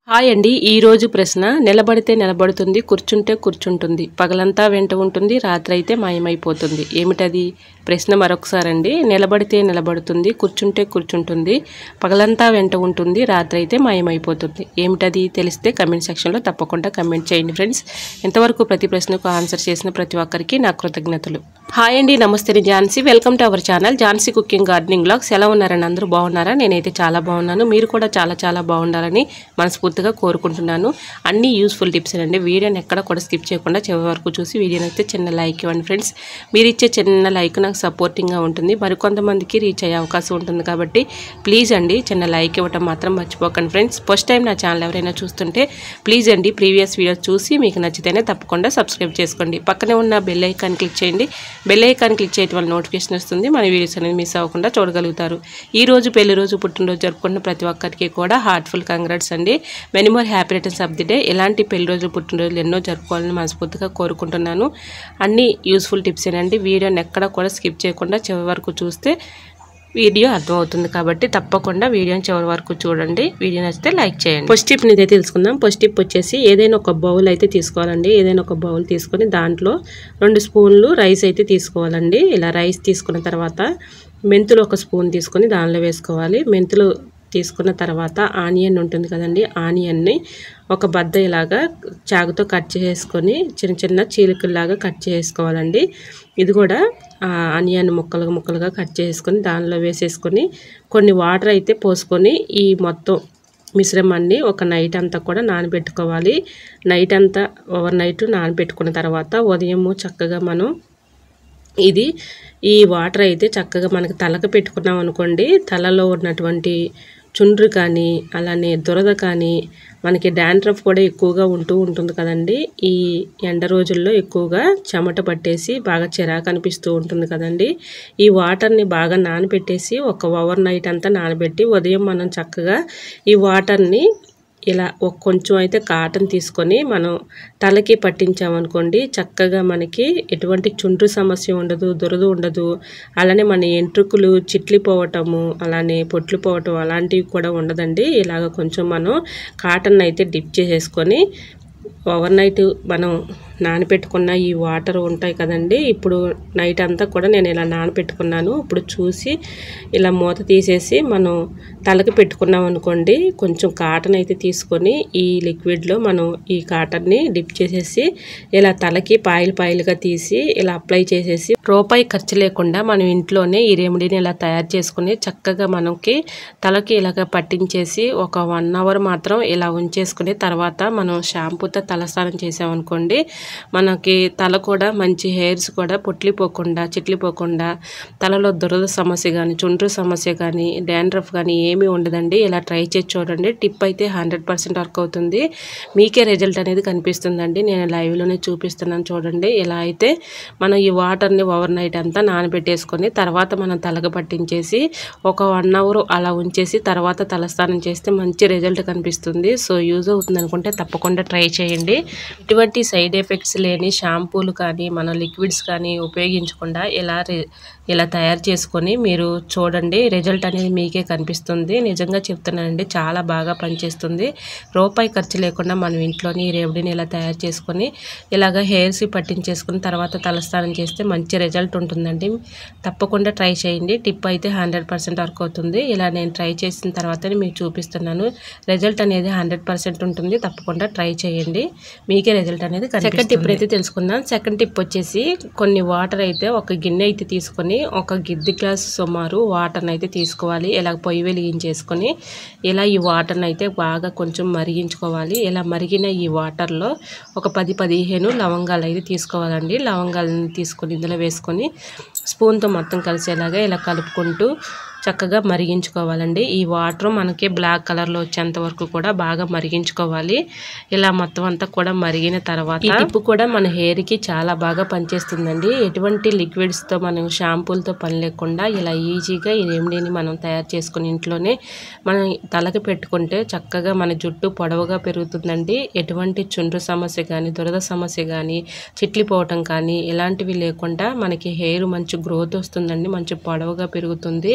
hi అండి ఈ రోజు ప్రశ్న నిలబడితే నిలబడుతుంది కూర్చుంటే కూర్చుంటుంది పగలంతా వెంట ఉంటుంది రాత్రి అయితే మాయమైపోతుంది ఏమిటది ప్రశ్న మరొకసారి అండి నిలబడితే నిలబడుతుంది కూర్చుంటే కూర్చుంటుంది పగలంతా వెంట ఉంటుంది రాత్రి అయితే మాయమైపోతుంది ఏమిటది తెలిస్తే కమెంట్ సెక్షన్లో తప్పకుండా కమెంట్ చేయండి ఫ్రెండ్స్ ఇంతవరకు ప్రతి ప్రశ్నకు ఆన్సర్ చేసిన ప్రతి ఒక్కరికి నా కృతజ్ఞతలు హాయ్ అండి నమస్తే నేను Jhansi welcome to our channel Jhansi cooking gardening blogs ఎలా ఉన్నారని అందరూ బాగున్నారా నేనైతే చాలా బాగున్నాను మీరు కూడా చాలా చాలా బాగుండాలని మనస్ఫూర్తిగా కోరుకుంటున్నాను అన్ని యూస్ఫుల్ టిప్స్ అండి వీడియోని ఎక్కడ కూడా స్కిప్ చేయకుండా చివరి వరకు చూసి వీడియోని అయితే చిన్న లైక్ ఇవ్వండి ఫ్రెండ్స్ మీరు ఇచ్చే చిన్న లైక్ నాకు సపోర్టింగ్గా ఉంటుంది మరికొంతమందికి రీచ్ అయ్యే అవకాశం ఉంటుంది కాబట్టి ప్లీజ్ అండి చిన్న లైక్ ఇవ్వటం మాత్రం మర్చిపోకండి ఫ్రెండ్స్ ఫస్ట్ టైం నా ఛానల్ ఎవరైనా చూస్తుంటే ప్లీజ్ అండి ప్రీవియస్ వీడియోస్ చూసి మీకు నచ్చితేనే తప్పకుండా సబ్స్క్రైబ్ చేసుకోండి పక్కనే ఉన్న బెల్ ఐకాన్ క్లిక్ చేయండి బెల్ ఐకాన్ క్లిక్ చేయడం వల్ల నోటిఫికేషన్ వస్తుంది మన వీడియోస్ అనేది మిస్ అవ్వకుండా చూడగలుగుతారు ఈ రోజు పెళ్లి రోజు పుట్టినరోజు జరుపుకున్న ప్రతి ఒక్కరికి కూడా హార్ట్ఫుల్ కంగ్రాట్స్ అండి many more happy returns of the day ఇలాంటి పెళ్లి రోజు పుట్టినరోజులు ఎన్నో జరుపుకోవాలని మనస్ఫూర్తిగా కోరుకుంటున్నాను అన్ని యూస్ఫుల్ టిప్స్ ఏనండి వీడియోని ఎక్కడ కూడా స్కిప్ చేయకుండా చివరి వరకు చూస్తే వీడియో అర్థమవుతుంది కాబట్టి తప్పకుండా వీడియోని చివరి వరకు చూడండి వీడియో నచ్చితే లైక్ చేయండి ఫస్ట్ టిప్ అయితే తెలుసుకుందాం ఫస్ట్ టిప్ వచ్చేసి ఏదైనా ఒక బౌల్ అయితే తీసుకోవాలండి ఏదైనా ఒక బౌల్ తీసుకొని దాంట్లో రెండు స్పూన్లు రైస్ అయితే తీసుకోవాలండి ఇలా రైస్ తీసుకున్న తర్వాత మెంతులు ఒక స్పూన్ తీసుకొని దానిలో వేసుకోవాలి మెంతులు తీసుకున్న తర్వాత ఆనియన్ ఉంటుంది కదండి ఆనియన్ని ఒక బద్ద ఇలాగా చాకుతో కట్ చేసుకొని చిన్న చిన్న చీలికల్లాగా కట్ చేసుకోవాలండి ఇది కూడా ఆనియన్ ముక్కలుగా ముక్కలుగా కట్ చేసుకొని దానిలో వేసేసుకొని కొన్ని వాటర్ అయితే పోసుకొని ఈ మొత్తం మిశ్రమాన్ని ఒక నైట్ అంతా కూడా నానబెట్టుకోవాలి నైట్ అంతా ఓవర్ నైట్ నానబెట్టుకున్న తర్వాత ఉదయము చక్కగా మనం ఇది ఈ వాటర్ అయితే చక్కగా మనకి తలకు పెట్టుకున్నాం అనుకోండి తలలో ఉన్నటువంటి చుండ్రు కానీ అలానే దురద కానీ మనకి డాండ్రఫ్ కూడా ఎక్కువగా ఉంటూ ఉంటుంది కదండి ఈ ఎండ రోజుల్లో ఎక్కువగా చెమట పట్టేసి బాగా చిరాకు అనిపిస్తూ ఉంటుంది కదండి ఈ వాటర్ని బాగా నానబెట్టేసి ఒక ఓవర్ నైట్ అంతా నానబెట్టి ఉదయం మనం చక్కగా ఈ వాటర్ని ఇలా ఒక కొంచెం అయితే కాటన్ తీసుకొని మనం తలకి పట్టించామనుకోండి చక్కగా మనకి ఎటువంటి చుండ్రు సమస్య ఉండదు దురద ఉండదు అలానే మన ఎంట్రుకులు చిట్లిపోవటము అలానే పొట్లు పోవటం అలాంటివి కూడా ఉండదండి ఇలాగ కొంచెం మనం కాటన్ అయితే డిప్ చేసేసుకొని ఓవర్ నైట్ మనం నానబెట్టుకున్న ఈ వాటర్ ఉంటాయి కదండి ఇప్పుడు నైట్ అంతా కూడా నేను ఇలా నానబెట్టుకున్నాను ఇప్పుడు చూసి ఇలా మూత తీసేసి మనం తలకి పెట్టుకున్నాం అనుకోండి కొంచెం కాటన్ అయితే తీసుకొని ఈ లిక్విడ్లో మనం ఈ కాటన్ని డిప్ చేసేసి ఇలా తలకి పాయిలు పాయిలుగా తీసి ఇలా అప్లై చేసేసి రూపాయి ఖర్చు లేకుండా మనం ఇంట్లోనే ఈ రెమెడీని ఇలా తయారు చేసుకుని చక్కగా మనకి తలకి ఇలాగ పట్టించేసి ఒక వన్ అవర్ మాత్రం ఇలా ఉంచేసుకుని తర్వాత మనం షాంపూతో తలస్నానం చేసామనుకోండి మనకి తల కూడా మంచి హెయిర్స్ కూడా పొట్లిపోకుండా చిట్లిపోకుండా తలలో దురద సమస్య కానీ చుండ్రు సమస్య కానీ డాండ్రఫ్ కానీ ఏమీ ఉండదండి ఇలా ట్రై చేసి చూడండి టిప్ అయితే హండ్రెడ్ పర్సెంట్ వర్క్ అవుతుంది మీకే రిజల్ట్ అనేది కనిపిస్తుందండి నేను లైవ్లోనే చూపిస్తున్నాను చూడండి ఇలా అయితే మనం ఈ వాటర్ని ఓవర్ నైట్ అంతా నానబెట్టేసుకొని తర్వాత మనం తలకు పట్టించేసి ఒక వన్ అవర్ అలా ఉంచేసి తర్వాత తలస్నానం చేస్తే మంచి రిజల్ట్ కనిపిస్తుంది సో యూజ్ అవుతుంది అనుకుంటే తప్పకుండా ట్రై చేయండి ఇటువంటి సైడ్ ఎఫెక్ట్స్ లేని షాంపూలు కానీ మన లిక్విడ్స్ కానీ ఉపయోగించకుండా ఇలా ఇలా తయారు చేసుకొని మీరు చూడండి రిజల్ట్ అనేది మీకే కనిపిస్తుంది నిజంగా చెప్తున్నానండి చాలా బాగా పనిచేస్తుంది రూపాయి ఖర్చు లేకుండా మనం ఇంట్లోని ఈ రెమెడీని ఇలా తయారు చేసుకొని ఇలాగ హెయిర్స్ పట్టించేసుకుని తర్వాత తలస్నానం చేస్తే మంచి రిజల్ట్ ఉంటుందండి తప్పకుండా ట్రై చేయండి టిప్ అయితే హండ్రెడ్ పర్సెంట్ వర్క్ అవుతుంది ఇలా నేను ట్రై చేసిన తర్వాత మీకు చూపిస్తున్నాను రిజల్ట్ అనేది హండ్రెడ్ పర్సెంట్ ఉంటుంది తప్పకుండా ట్రై చేయండి మీకే రిజల్ట్ అనేది సెకండ్ టిప్ అయితే తెలుసుకుందాం సెకండ్ టిప్ వచ్చేసి కొన్ని వాటర్ అయితే ఒక గిన్నె అయితే తీసుకొని ఒక గిద్ది గ్లాస్ సుమారు వాటర్ని అయితే తీసుకోవాలి ఇలా పొయ్యి వెలిగించేసుకొని ఇలా ఈ వాటర్ని అయితే బాగా కొంచెం మరిగించుకోవాలి ఇలా మరిగిన ఈ వాటర్లో ఒక పది పదిహేను లవంగాలు అయితే తీసుకోవాలండి లవంగాలను తీసుకొని ఇందులో వేసుకొని స్పూన్తో మొత్తం కలిసేలాగా ఇలా కలుపుకుంటూ చక్కగా మరిగించుకోవాలండి ఈ వాటర్ మనకి బ్లాక్ కలర్లో వచ్చేంత వరకు కూడా బాగా మరిగించుకోవాలి ఇలా మొత్తం అంతా కూడా మరిగిన తర్వాత ఈ టిప్ కూడా మన హెయిర్కి చాలా బాగా పనిచేస్తుందండి ఎటువంటి లిక్విడ్స్తో మనం షాంపూలతో పని లేకుండా ఇలా ఈజీగా ఈ రెమెడీని మనం తయారు చేసుకుని ఇంట్లోనే మనం తలకి పెట్టుకుంటే చక్కగా మన జుట్టు పొడవుగా పెరుగుతుందండి ఎటువంటి చుండ్రు సమస్య కానీ దురద సమస్య కానీ చిట్లిపోవటం కానీ ఇలాంటివి లేకుండా మనకి హెయిర్ మంచి గ్రోత్ వస్తుందండి మంచి పొడవుగా పెరుగుతుంది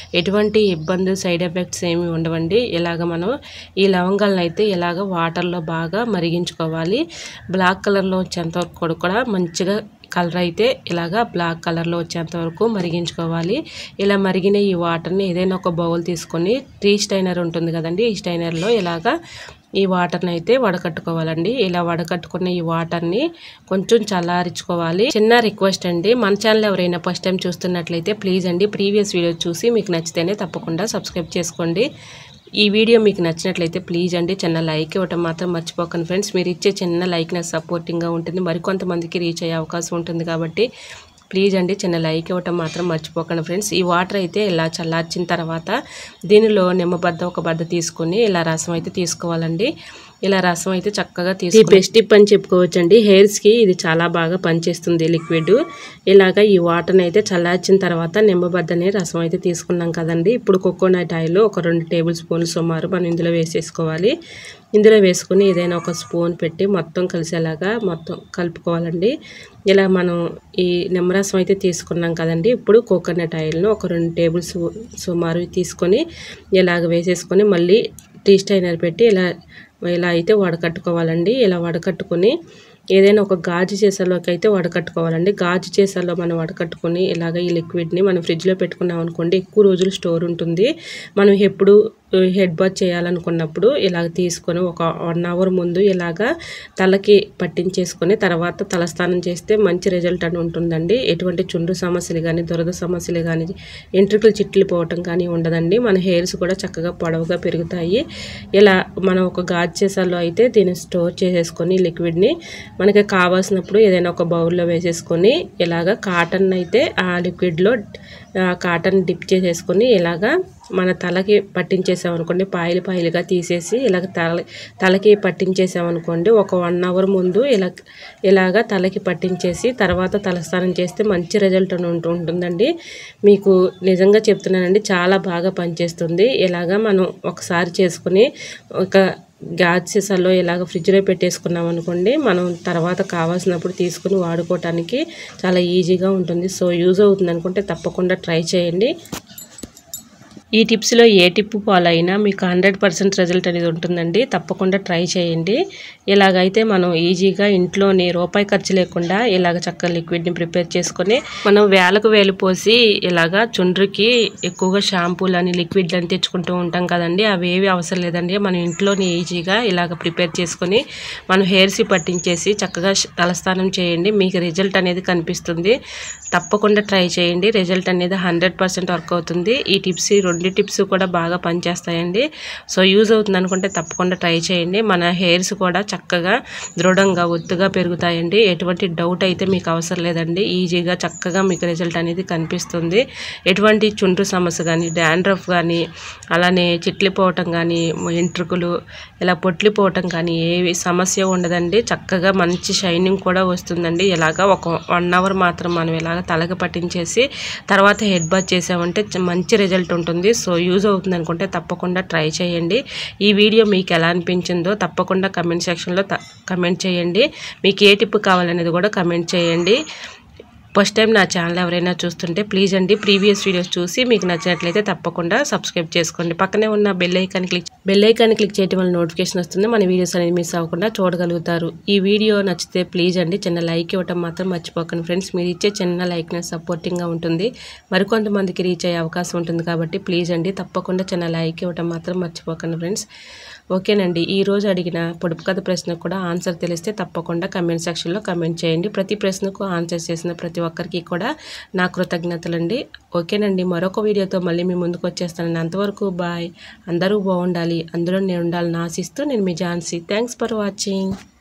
ఎటువంటి ఇబ్బంది సైడ్ ఎఫెక్ట్స్ ఏమి ఉండవండి ఇలాగ మనం ఈ లవంగాలను అయితే ఇలాగ వాటర్లో బాగా మరిగించుకోవాలి బ్లాక్ కలర్లో వచ్చేంత వరకు కూడా కూడా మంచిగా కలర్ అయితే ఇలాగా బ్లాక్ కలర్లో వచ్చేంత వరకు మరిగించుకోవాలి ఇలా మరిగిన ఈ వాటర్ని ఏదైనా ఒక బౌల్ తీసుకొని టీ స్టైనర్ ఉంటుంది కదండి ఈ స్టైనర్లో ఇలాగా ఈ వాటర్ని అయితే వడకట్టుకోవాలండి ఇలా వడకట్టుకున్న ఈ వాటర్ని కొంచెం చల్లారించుకోవాలి చిన్న రిక్వెస్ట్ అండి మన ఛానల్ ఎవరైనా ఫస్ట్ టైం చూస్తున్నట్లయితే ప్లీజ్ అండి ప్రీవియస్ వీడియో చూసి మీకు నచ్చితేనే తప్పకుండా సబ్స్క్రైబ్ చేసుకోండి ఈ వీడియో మీకు నచ్చినట్లయితే ప్లీజ్ అండి చిన్న లైక్ ఇవ్వటం మాత్రం మర్చిపోకండి ఫ్రెండ్స్ మీరు ఇచ్చే చిన్న లైక్ నాకు సపోర్టింగ్గా ఉంటుంది మరికొంతమందికి రీచ్ అయ్యే అవకాశం ఉంటుంది కాబట్టి ప్లీజ్ అండి చిన్న లైక్ ఇవ్వటం మాత్రం మర్చిపోకండి ఫ్రెండ్స్ ఈ వాటర్ అయితే ఇలా చల్లార్చిన తర్వాత దీనిలో నిమ్మబద్ద ఒక బద్ద తీసుకొని ఇలా రసం అయితే తీసుకోవాలండి ఇలా రసం అయితే చక్కగా తీసి బెస్ట్ టిప్ అని చెప్పుకోవచ్చండి హెయిర్స్కి ఇది చాలా బాగా పనిచేస్తుంది లిక్విడ్ ఇలాగ ఈ వాటర్ని అయితే చల్లార్చిన తర్వాత నిమ్మబద్దని రసం అయితే తీసుకున్నాం కదండి ఇప్పుడు కోకోనట్ ఆయిల్ ఒక రెండు టేబుల్ స్పూన్లు సుమారు మనం ఇందులో వేసేసుకోవాలి ఇందులో వేసుకుని ఏదైనా ఒక స్పూన్ పెట్టి మొత్తం కలిసేలాగా మొత్తం కలుపుకోవాలండి ఇలా మనం ఈ నిమ్మరసం అయితే తీసుకున్నాం కదండి ఇప్పుడు కోకోనట్ ఆయిల్ను ఒక రెండు టేబుల్ సుమారు తీసుకొని ఇలాగ వేసేసుకొని మళ్ళీ టీ స్టైనర్ పెట్టి ఇలా ఇలా అయితే వడకట్టుకోవాలండి ఇలా వడకట్టుకొని ఏదైనా ఒక గాజు చేసాలోకి అయితే వడకట్టుకోవాలండి గాజు చేసాలో మనం వడకట్టుకొని ఇలాగ ఈ లిక్విడ్ని మనం ఫ్రిడ్జ్లో పెట్టుకున్నాం అనుకోండి ఎక్కువ రోజులు స్టోర్ ఉంటుంది మనం ఎప్పుడు హెడ్ బాత్ చేయాలనుకున్నప్పుడు ఇలాగ తీసుకొని ఒక వన్ అవర్ ముందు ఇలాగ తలకి పట్టించేసుకొని తర్వాత తలస్నానం చేస్తే మంచి రిజల్ట్ అని ఉంటుందండి ఎటువంటి చుండ్రు సమస్యలు కానీ దురద సమస్యలు కానీ ఎంట్రుకలు చిట్లు పోవటం కానీ ఉండదండి మన హెయిర్స్ కూడా చక్కగా పొడవుగా పెరుగుతాయి ఇలా మనం ఒక గాజు చేసాలో అయితే దీన్ని స్టోర్ చేసేసుకొని లిక్విడ్ని మనకి కావాల్సినప్పుడు ఏదైనా ఒక బౌల్లో వేసేసుకొని ఇలాగ కాటన్ అయితే ఆ లిక్విడ్లో కాటన్ డిప్ చేసేసుకొని ఇలాగా మన తలకి పట్టించేసామనుకోండి పాయలు పాయలుగా తీసేసి ఇలాగ తల తలకి పట్టించేసామనుకోండి ఒక వన్ అవర్ ముందు ఇలా ఇలాగ తలకి పట్టించేసి తర్వాత తలస్నానం చేస్తే మంచి రిజల్ట్ అని ఉంటూ ఉంటుందండి మీకు నిజంగా చెప్తున్నానండి చాలా బాగా పనిచేస్తుంది ఇలాగా మనం ఒకసారి చేసుకుని ఒక గాజు సీసాలో ఇలాగ ఫ్రిడ్జ్లో పెట్టేసుకున్నాం అనుకోండి మనం తర్వాత కావాల్సినప్పుడు తీసుకుని వాడుకోవటానికి చాలా ఈజీగా ఉంటుంది సో యూజ్ అవుతుంది అనుకుంటే తప్పకుండా ట్రై చేయండి ఈ టిప్స్లో ఏ టిప్ ఫాలో అయినా మీకు హండ్రెడ్ పర్సెంట్ రిజల్ట్ అనేది ఉంటుందండి తప్పకుండా ట్రై చేయండి ఇలాగైతే మనం ఈజీగా ఇంట్లోని రూపాయి ఖర్చు లేకుండా ఇలాగ చక్కగా లిక్విడ్ని ప్రిపేర్ చేసుకొని మనం వేలకు వేలు పోసి ఇలాగా చుండ్రుకి ఎక్కువగా షాంపూలు అని లిక్విడ్లు అని తెచ్చుకుంటూ ఉంటాం కదండి అవి ఏవి అవసరం లేదండి మనం ఇంట్లోనే ఈజీగా ఇలాగ ప్రిపేర్ చేసుకొని మనం హెయిర్స్ పట్టించేసి చక్కగా తలస్నానం చేయండి మీకు రిజల్ట్ అనేది కనిపిస్తుంది తప్పకుండా ట్రై చేయండి రిజల్ట్ అనేది హండ్రెడ్ పర్సెంట్ వర్క్ అవుతుంది ఈ టిప్స్ ఈ రెండు టిప్స్ కూడా బాగా పనిచేస్తాయండి సో యూజ్ అవుతుంది అనుకుంటే తప్పకుండా ట్రై చేయండి మన హెయిర్స్ కూడా చక్కగా దృఢంగా ఒత్తుగా పెరుగుతాయండి ఎటువంటి డౌట్ అయితే మీకు అవసరం లేదండి ఈజీగా చక్కగా మీకు రిజల్ట్ అనేది కనిపిస్తుంది ఎటువంటి చుండ్రు సమస్య కానీ డాండ్రఫ్ కానీ అలానే చిట్లిపోవటం కానీ ఎంట్రుకలు ఇలా పొట్లిపోవటం కానీ ఏవి సమస్య ఉండదండి చక్కగా మంచి షైనింగ్ కూడా వస్తుందండి ఇలాగా ఒక వన్ అవర్ మాత్రం మనం ఇలాగ తలకి పట్టించేసి తర్వాత హెడ్ బాత్ చేసామంటే చ- మంచి రిజల్ట్ ఉంటుంది సో యూజ్ అవుతుంది అనుకుంటే తప్పకుండా ట్రై చేయండి ఈ వీడియో మీకు ఎలా అనిపించిందో తప్పకుండా కమెంట్ సెక్షన్లో కమెంట్ చేయండి మీకు ఏ టిప్ కావాలనేది కూడా కమెంట్ చేయండి ఫస్ట్ టైం నా ఛానల్ ఎవరైనా చూస్తుంటే ప్లీజ్ అండి ప్రీవియస్ వీడియోస్ చూసి మీకు నచ్చినట్లయితే తప్పకుండా సబ్స్క్రైబ్ చేసుకోండి పక్కనే ఉన్న bell icon click bell icon click చేయడం వల్ల నోటిఫికేషన్ వస్తుంది మన వీడియోస్ అనేది మిస్ అవ్వకుండా చూడగలుగుతారు ఈ వీడియో నచ్చితే ప్లీజ్ అండి చిన్న లైక్ ఇవ్వటం మాత్రం మర్చిపోకండి ఫ్రెండ్స్ మీరు ఇచ్చే చిన్న లైక్ నాకు సపోర్టింగ్గా ఉంటుంది మరికొంతమందికి రీచ్ అయ్యే అవకాశం ఉంటుంది కాబట్టి ప్లీజ్ అండి తప్పకుండా చిన్న లైక్ ఇవ్వటం మాత్రం మర్చిపోకండి ఫ్రెండ్స్ ఓకేనండి ఈ రోజు అడిగిన పొడుపు కథ ప్రశ్నకు కూడా ఆన్సర్ తెలిస్తే తప్పకుండా కమెంట్ సెక్షన్లో కమెంట్ చేయండి ప్రతి ప్రశ్నకు ఆన్సర్ చేసిన ప్రతి ఒక్కరికి కూడా నా కృతజ్ఞతలండి ఓకేనండి మరొక వీడియోతో మళ్ళీ మీ ముందుకు వచ్చేస్తానండి అంతవరకు బాయ్ అందరూ బాగుండాలి అందులో నేను ఉండాలని ఆశిస్తూ నేను మీ ఝాన్సీ థ్యాంక్స్ ఫర్ వాచింగ్